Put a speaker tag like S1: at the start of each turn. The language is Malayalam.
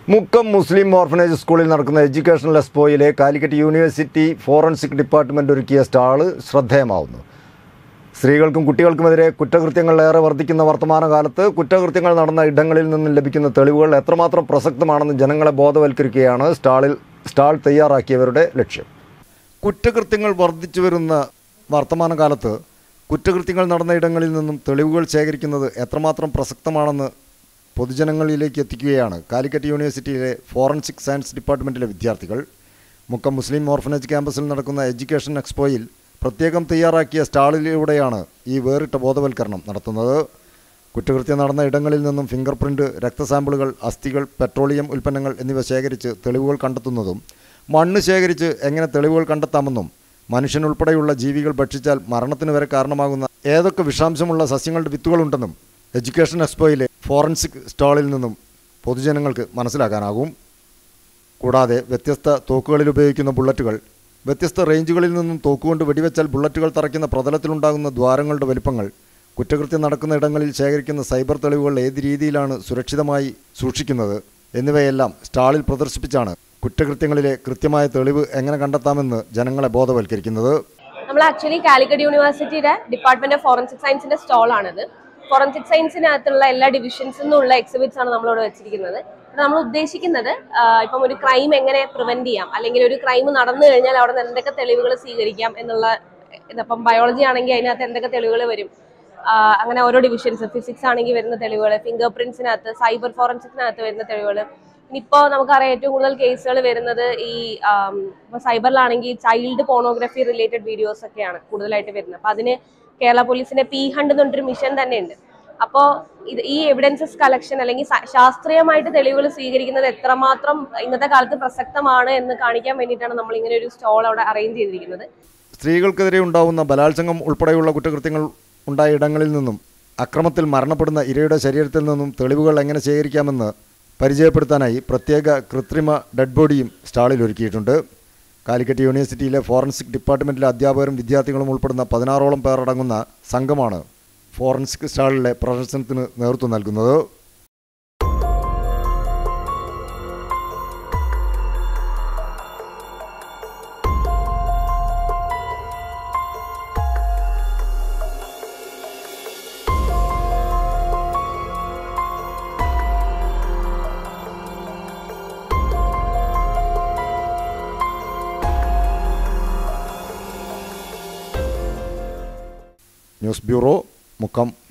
S1: മുക്കം മുസ്ലിം ഓർഫനേജ് സ്കൂളിൽ നടക്കുന്ന എഡ്യൂക്കേഷണൽ എക്സ്പോയിലെ കാലിക്കറ്റ് യൂണിവേഴ്സിറ്റി ഫോറൻസിക് ഡിപ്പാർട്ട്മെന്റ് ഒരുക്കിയ സ്റ്റാള് ശ്രദ്ധേയമാവുന്നു സ്ത്രീകൾക്കും കുട്ടികൾക്കുമെതിരെ കുറ്റകൃത്യങ്ങൾ ഏറെ വർദ്ധിക്കുന്ന വർത്തമാനകാലത്ത് കുറ്റകൃത്യങ്ങൾ നടന്ന ഇടങ്ങളിൽ നിന്നും ലഭിക്കുന്ന തെളിവുകൾ എത്രമാത്രം പ്രസക്തമാണെന്ന് ജനങ്ങളെ ബോധവൽക്കരിക്കുകയാണ് സ്റ്റാളിൽ സ്റ്റാൾ തയ്യാറാക്കിയവരുടെ ലക്ഷ്യം കുറ്റകൃത്യങ്ങൾ വർദ്ധിച്ചു വരുന്ന വർത്തമാനകാലത്ത് കുറ്റകൃത്യങ്ങൾ നടന്ന ഇടങ്ങളിൽ നിന്നും തെളിവുകൾ ശേഖരിക്കുന്നത് എത്രമാത്രം പ്രസക്തമാണെന്ന് പൊതുജനങ്ങളിലേക്ക് എത്തിക്കുകയാണ് കാലിക്കറ്റ് യൂണിവേഴ്സിറ്റിയിലെ ഫോറൻസിക് സയൻസ് ഡിപ്പാർട്ട്മെൻറ്റിലെ വിദ്യാർത്ഥികൾ മുക്കം മുസ്ലിം ഓർഫനേജ് ക്യാമ്പസിൽ നടക്കുന്ന എഡ്യൂക്കേഷൻ എക്സ്പോയിൽ പ്രത്യേകം തയ്യാറാക്കിയ സ്റ്റാളിലൂടെയാണ് ഈ വേറിട്ട ബോധവൽക്കരണം നടത്തുന്നത് കുറ്റകൃത്യം നടന്ന ഇടങ്ങളിൽ നിന്നും ഫിംഗർ പ്രിൻ്റ് രക്തസാമ്പിളുകൾ അസ്ഥികൾ പെട്രോളിയം ഉൽപ്പന്നങ്ങൾ എന്നിവ ശേഖരിച്ച് തെളിവുകൾ കണ്ടെത്തുന്നതും മണ്ണ് ശേഖരിച്ച് എങ്ങനെ തെളിവുകൾ കണ്ടെത്താമെന്നും മനുഷ്യനുൾപ്പെടെയുള്ള ജീവികൾ ഭക്ഷിച്ചാൽ മരണത്തിന് വരെ കാരണമാകുന്ന ഏതൊക്കെ വിഷാംശമുള്ള സസ്യങ്ങളുടെ വിത്തുകളുണ്ടെന്നും എഡ്യൂക്കേഷൻ എക്സ്പോയിലെ ഫോറൻസിക് സ്റ്റാളിൽ നിന്നും പൊതുജനങ്ങൾക്ക് മനസ്സിലാക്കാനാകും കൂടാതെ വ്യത്യസ്ത തോക്കുകളിൽ ഉപയോഗിക്കുന്ന ബുള്ളറ്റുകൾ വ്യത്യസ്ത റേഞ്ചുകളിൽ നിന്നും തോക്കുകൊണ്ട് വെടിവെച്ചാൽ ബുള്ളറ്റുകൾ തറയ്ക്കുന്ന പ്രതലത്തിലുണ്ടാകുന്ന ദ്വാരങ്ങളുടെ വലിപ്പങ്ങൾ കുറ്റകൃത്യം നടക്കുന്ന ഇടങ്ങളിൽ ശേഖരിക്കുന്ന സൈബർ തെളിവുകൾ ഏത് രീതിയിലാണ് സുരക്ഷിതമായി സൂക്ഷിക്കുന്നത് എന്നിവയെല്ലാം സ്റ്റാളിൽ പ്രദർശിപ്പിച്ചാണ് കുറ്റകൃത്യങ്ങളിലെ കൃത്യമായ തെളിവ് എങ്ങനെ കണ്ടെത്താമെന്ന് ജനങ്ങളെ ബോധവൽക്കരിക്കുന്നത്
S2: നമ്മൾ ആക്ച്വലി കാലിക്കറ്റ് യൂണിവേഴ്സിറ്റിയുടെ ഡിപ്പാർട്ട്മെന്റ് ഓഫ് ഫോറൻസിക് സയൻസിന്റെ സ്റ്റോൾ ആണിത് ഫോറൻസിക് സയൻസിനകത്തുള്ള എല്ലാ ഡിവിഷൻസിൽ നിന്നുള്ള എക്സിബിറ്റ്സ് ആണ് നമ്മളിവിടെ വെച്ചിരിക്കുന്നത് അപ്പോൾ നമ്മൾ ഉദ്ദേശിക്കുന്നത് ആ, ഇപ്പം ഒരു ക്രൈം എങ്ങനെ പ്രിവെന്റ് ചെയ്യാം അല്ലെങ്കിൽ ഒരു ക്രൈം നടന്നു കഴിഞ്ഞാൽ അവിടെ നിന്ന് എന്തൊക്കെ തെളിവുകൾ സ്വീകരിക്കാം എന്നുള്ള ഇതിപ്പം ബയോളജി ആണെങ്കിൽ അതിനകത്ത് എന്തൊക്കെ തെളിവുകൾ വരും ആ, അങ്ങനെ ഓരോ ഡിവിഷൻസ് ഫിസിക്സ് ആണെങ്കിൽ വരുന്ന തെളിവുകൾ ഫിംഗർ പ്രിന്റ്സിനകത്ത് സൈബർ ഫോറൻസിക്സിനകത്ത് വരുന്ന തെളിവുകൾ ഇനിയിപ്പോ നമുക്കറിയാം ഏറ്റവും കൂടുതൽ കേസുകൾ വരുന്നത് ഈ ആം, ഇപ്പൊ സൈബറിലാണെങ്കിൽ ചൈൽഡ് പോണോഗ്രഫി റിലേറ്റഡ് വീഡിയോസ് ഒക്കെയാണ് കൂടുതലായിട്ട് വരുന്നത് അപ്പൊ അതിന് കേരള പോലീസിന്റെ പി ഹണ്ട് എന്ന് പറഞ്ഞൊരു മിഷൻ തന്നെ ഉണ്ട് അപ്പോൾ ഇത് ഈ എവിഡൻസസ് കളക്ഷൻ അല്ലെങ്കിൽ സ- ശാസ്ത്രീയമായിട്ട് തെളിവുകൾ സ്വീകരിക്കുന്നത് എത്രമാത്രം ഇന്നത്തെ കാലത്ത് പ്രസക്തമാണ് എന്ന് കാണിക്കാൻ വേണ്ടിയിട്ടാണ് നമ്മൾ ഇങ്ങനെ ഒരു സ്റ്റോൾ അവിടെ അറേഞ്ച് ചെയ്തിരിക്കുന്നത്
S1: സ്ത്രീകൾക്കെതിരെ ഉണ്ടാവുന്ന ബലാത്സംഗം ഉൾപ്പെടെയുള്ള കുറ്റകൃത്യങ്ങൾ ഉണ്ടായ ഇടങ്ങളിൽ നിന്നും അക്രമത്തിൽ മരണപ്പെടുന്ന ഇരയുടെ ശരീരത്തിൽ നിന്നും തെളിവുകൾ എങ്ങനെ ശേഖരിക്കാമെന്ന് പരിചയപ്പെടുത്താനായി പ്രത്യേക കൃത്രിമ ഡെഡ് ബോഡിയും സ്റ്റാളിൽ ഒരുക്കിയിട്ടുണ്ട് കാലിക്കറ്റ് യൂണിവേഴ്സിറ്റിയിലെ ഫോറൻസിക് ഡിപ്പാർട്ട്മെൻറ്റിലെ അധ്യാപകരും വിദ്യാർത്ഥികളും ഉൾപ്പെടുന്ന പതിനാറോളം പേർ അടങ്ങുന്ന സംഘമാണ് ഫോറൻസിക് സ്റ്റാളിലെ പ്രദർശനത്തിന് നേതൃത്വം നൽകുന്നത് ന്യൂസ് ബ്യൂറോ മുക്കം